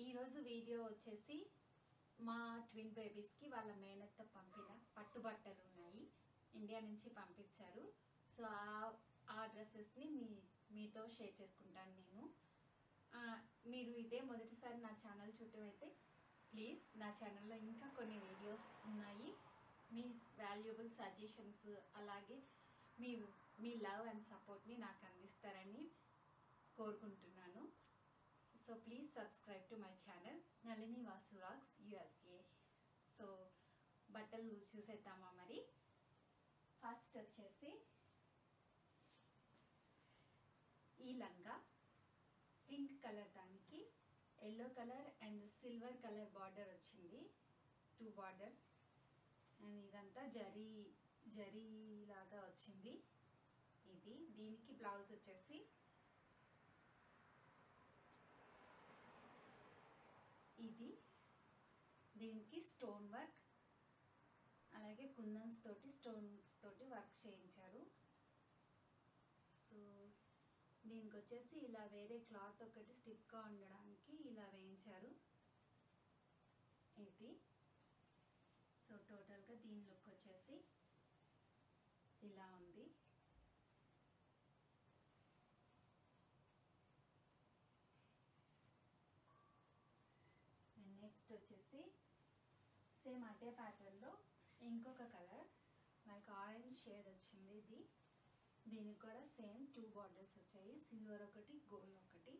ఈరోజు వీడియో వచ్చేసి మా ట్విన్ బేబీస్కి వాళ్ళ మేనత్త పంపిన పట్టుబట్టలు ఉన్నాయి ఇండియా నుంచి పంపించారు సో ఆ ఆ డ్రెస్సెస్ని మీ మీతో షేర్ చేసుకుంటాను నేను ఆ, మీరు ఇదే మొదటిసారి నా ఛానల్ చూడటం అయితే ప్లీజ్ నా ఛానల్లో ఇంకా కొన్ని వీడియోస్ ఉన్నాయి మీ వాల్యుబుల్ సజెషన్స్ అలాగే మీ మీ లవ్ అండ్ సపోర్ట్ని నాకు అందిస్తారని కోరుకుంటున్నాను so please subscribe to my channel Nalini Vasu rocks USA so బట్టలు చూసేద్దామా మరి ఫస్ట్ వచ్చేసి ఈ లంగా పింక్ కలర్ దానికి yellow colour and silver colour border వచ్చింది టూ బార్డర్స్ అండ్ ఇదంతా జరీ జరీ లాగా వచ్చింది ఇది దీనికి బ్లౌజ్ వచ్చేసి ఇది దీనికి స్టోన్ వర్క్ అలాగే కుందన్స్ తోటి స్టోన్స్ తోటి వర్క్ చేయించారు సో దీనికి వచ్చేసి ఇలా వేరే క్లాత్ ఒకటి స్టిక్గా ఉండడానికి ఇలా వేయించారు ఇది సో టోటల్గా దీని లుక్ వచ్చేసి ఇలా ఉంది అండ్ నెక్స్ట్ వచ్చేసి సేమ్ అదే ప్యాటర్న్లో ఇంకొక కలర్ లైక్ ఆరెంజ్ షేడ్ వచ్చింది ఇది దీనికి కూడా సేమ్ టూ బార్డర్స్ వచ్చాయి సిల్వర్ ఒకటి గోల్డ్ ఒకటి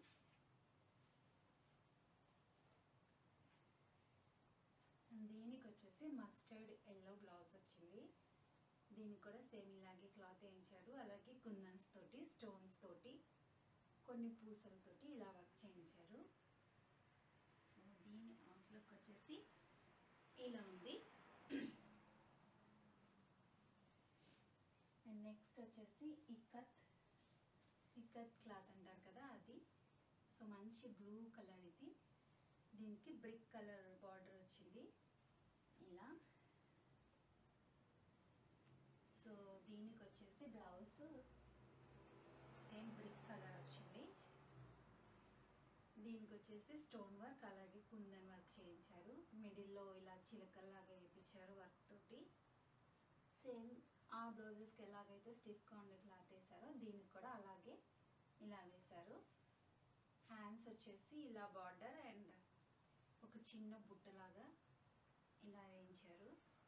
And దీనికి వచ్చేసి మస్టర్డ్ ఎల్లో బ్లౌజ్ వచ్చింది దీనికి కూడా సేమ్ ఇలాగే క్లాత్ వేయించారు అలాగే కుందన్స్ తోటి స్టోన్స్ తోటి కొన్ని పూసలతోటి ఇలా వర్క్ చేయించారు సో దీని అవుట్లుక్ వచ్చేసి ఇలా ఉంది అండ్ నెక్స్ట్ వచ్చేసి ఇక్కత్ ఇక్కత్ క్లాత్ అంటారు కదా అది సో మంచి బ్లూ కలర్ ఇది దీనికి బ్రిక్ కలర్ బార్డర్ వచ్చింది ఇలా సో దీనికి వచ్చేసి బ్లౌజ్ సేమ్ బ్రిక్ కలర్ వచ్చింది దీనికి వచ్చేసి స్టోన్ వర్క్ అలాగే కుందన్ వర్క్ చేయించారు మిడిల్లో ఇలా చిలకల్లాగా వేయించారు వర్క్ తోటి సేమ్ ఆ బ్లౌజెస్కి ఎలాగైతే స్టిఫ్గా ఉండే క్లాత్ వేసారో దీనికి కూడా అలాగే ఇలా వేశారు హ్యాండ్స్ వచ్చేసి ఇలా బార్డర్ అండ్ ఒక చిన్న బుట్టలాగా ఇలా వేయించారు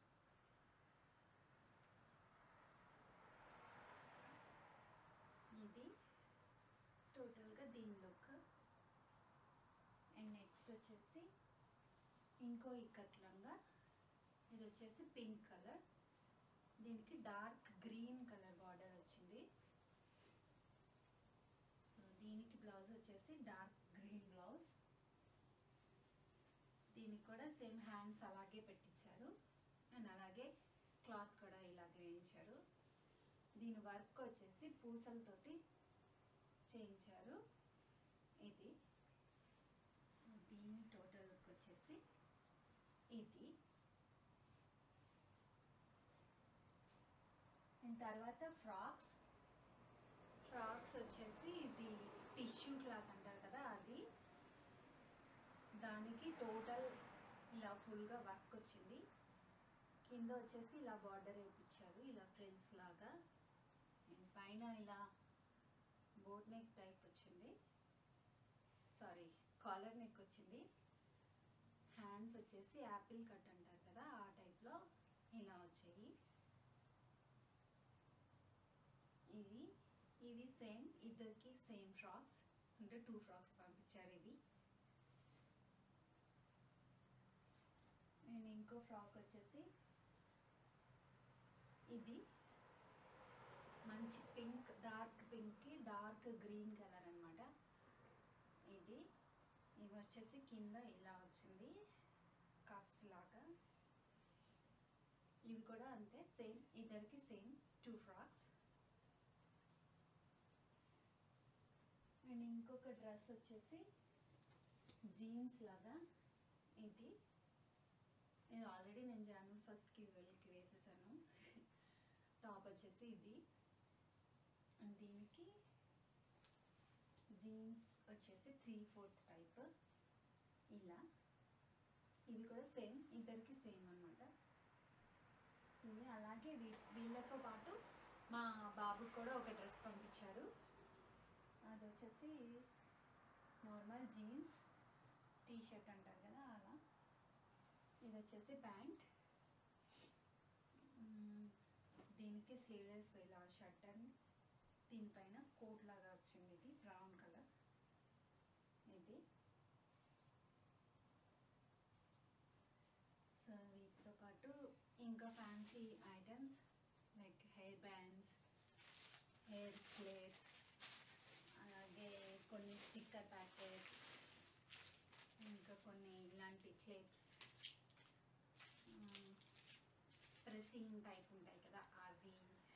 ఇది టోటల్గా దీని లుక్ అండ్ నెక్స్ట్ వచ్చేసి ఇంకో ఇక్కత్లంగా ఇది వచ్చేసి పింక్ కలర్ దీనికి డార్క్ గ్రీన్ కలర్ బార్డర్ వచ్చింది సో దీనికి బ్లౌజ్ వచ్చేసి డార్క్ గ్రీన్ బ్లౌజ్ దీనికి కూడా సేమ్ హ్యాండ్స్ అలాగే పెట్టించారు అండ్ అలాగే క్లాత్ కూడా ఇలాగే వేయించారు దీని వర్క్ వచ్చేసి పూసలతోటి చేయించారు ఇది సో దీని టోటల్ లుక్ వచ్చేసి ఇది అండ్ తర్వాత ఫ్రాక్స్ ఫ్రాక్స్ వచ్చేసి ఇది టిష్యూ క్లాత్ అంటారు కదా అది దానికి టోటల్ ఇలా ఫుల్గా వర్క్ వచ్చింది కింద వచ్చేసి ఇలా బార్డర్ వేయించారు ఇలా ఫ్రిల్స్ లాగా అండ్ పైన ఇలా బోట్ నెక్ టైప్ వచ్చింది సారీ కాలర్ నెక్ వచ్చింది హ్యాండ్స్ వచ్చేసి యాపిల్ కట్ అంటారు కదా ఆ టైప్లో ఇలా వచ్చాయి ఇది ఇవి సేమ్ ఇద్దరికి సేమ్ ఫ్రాక్స్ అంటే టూ ఫ్రాక్స్ పంపించారు ఇవి అండ్ ఇంకో ఫ్రాక్ వచ్చేసి ఇది మంచి పింక్ డార్క్ పింక్కి డార్క్ గ్రీన్ కలర్ అనమాట ఇది ఇవి వచ్చేసి కింద ఇలా వచ్చింది కప్స్ లాగా ఇవి కూడా అంతే సేమ్ ఇద్దరికి సేమ్ టూ ఫ్రాక్స్ అండ్ ఇంకొక డ్రెస్ వచ్చేసి జీన్స్ లాగా ఇది ఇది ఆల్రెడీ నేను జనవరి ఫస్ట్కి వెళ్ళకి వేసేసాను టాప్ వచ్చేసి ఇది అండ్ దీనికి జీన్స్ వచ్చేసి త్రీ ఫోర్త్ టైప్ ఇలా ఇది కూడా సేమ్ ఇద్దరికి సేమ్ అన్నమాట ఇది అలాగే వీ- వీళ్ళతో పాటు మా బాబుకి కూడా ఒక డ్రెస్ పంపించారు అది వచ్చేసి నార్మల్ జీన్స్ టీ షర్ట్ అంటారు కదా అలా ఇది వచ్చేసి ప్యాంట్ మ్మ్, దీనికి స్లీవ్లెస్ ఇలా షర్ట్ అని దీనిపైన కోట్ లాగా వచ్చింది ఇది బ్రౌన్ కలర్ ఇది సో వీటితో పాటు ఇంకా fancy items like hair bands hair clips అలాగే కొన్ని స్టిక్కర్ ప్యాకెట్స్ ఇంకా కొన్ని ఇలాంటి క్లిప్స్ ప్రెస్సింగ్ టైప్ ఉంటాయి కదా అవి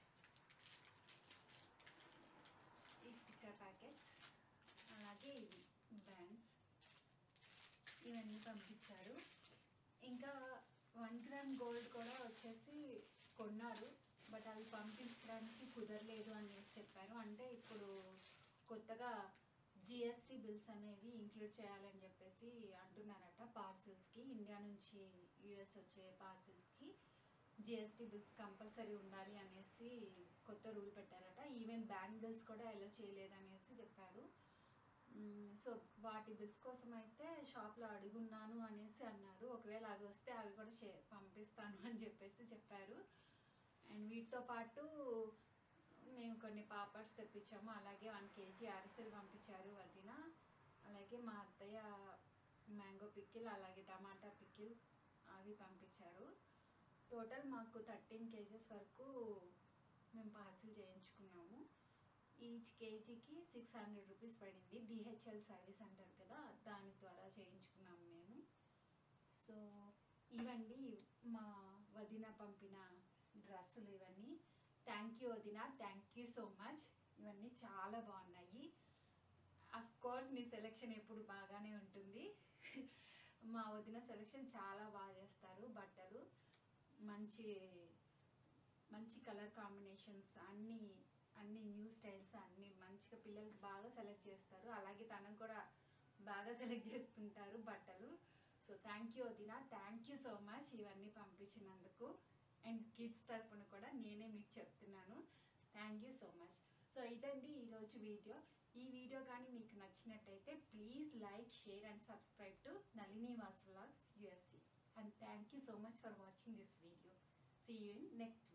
ఈ స్టిక్కర్ ప్యాకెట్స్ అలాగే ఇవి బ్యాండ్స్ ఇవన్నీ పంపించారు ఇంకా వన్ గ్రామ్ గోల్డ్ కూడా వచ్చేసి కొన్నారు బట్ అది పంపించడానికి కుదరలేదు అనేసి చెప్పారు అంటే ఇప్పుడు కొత్తగా జిఎస్టీ బిల్స్ అనేవి ఇంక్లూడ్ చేయాలని చెప్పేసి అంటున్నారట పార్సిల్స్కి ఇండియా నుంచి యుఎస్ వచ్చే పార్సిల్స్కి జిఎస్టీ బిల్స్ కంపల్సరీ ఉండాలి అనేసి కొత్త రూల్ పెట్టారట ఈవెన్ బ్యాంగిల్స్ కూడా ఎలా చేయలేదనేసి చెప్పారు మ్మ్, సో వాటి బిల్స్ కోసం అయితే షాప్లో అడుగున్నాను అనేసి అన్నారు ఒకవేళ అవి వస్తే అవి కూడా షే పంపిస్తాను అని చెప్పేసి చెప్పారు అండ్ వీటితో పాటు మేము కొన్ని పాపడ్స్ తెప్పించాము అలాగే వన్ కేజీ అరిసెలు పంపించారు వదిన అలాగే మా అత్తయ్య మ్యాంగో పిక్కిల్ అలాగే టమాటా పిక్కిల్ అవి పంపించారు టోటల్ మాకు థర్టీన్ కేజెస్ వరకు మేము పార్సిల్ చేయించుకున్నాము ఈచ్ కేజీకి సిక్స్ హండ్రెడ్ రూపీస్ పడింది డిహెచ్ఎల్ సర్వీస్ అంటారు కదా దాని ద్వారా చేయించుకున్నాము మేము సో ఇవండి మా వదిన పంపిన డ్రెస్సులు ఇవన్నీ థ్యాంక్ యూ వదిన థ్యాంక్ యూ సో మచ్ ఇవన్నీ చాలా బాగున్నాయి అఫ్ కోర్స్ మీ సెలెక్షన్ ఎప్పుడు బాగానే ఉంటుంది మా వదిన సెలెక్షన్ చాలా బాగా చేస్తారు బట్టలు మంచి మంచి కలర్ కాంబినేషన్స్ అన్ని అన్ని న్యూ స్టైల్స్ అన్ని మంచిగా పిల్లలకి బాగా సెలెక్ట్ చేస్తారు అలాగే తనకు కూడా బాగా సెలెక్ట్ చేసుకుంటారు బట్టలు సో థ్యాంక్ యూ వదిన థ్యాంక్ యూ సో మచ్ ఇవన్నీ పంపించినందుకు అండ్ కిడ్స్ తరపున కూడా నేనే మీకు చెప్తున్నాను thank you so much so ఇదండి ఈరోజు వీడియో ఈ వీడియో కానీ మీకు నచ్చినట్టయితే please like share and subscribe to Nalini Vas vlogs USA and thank you so much for watching this video see you in next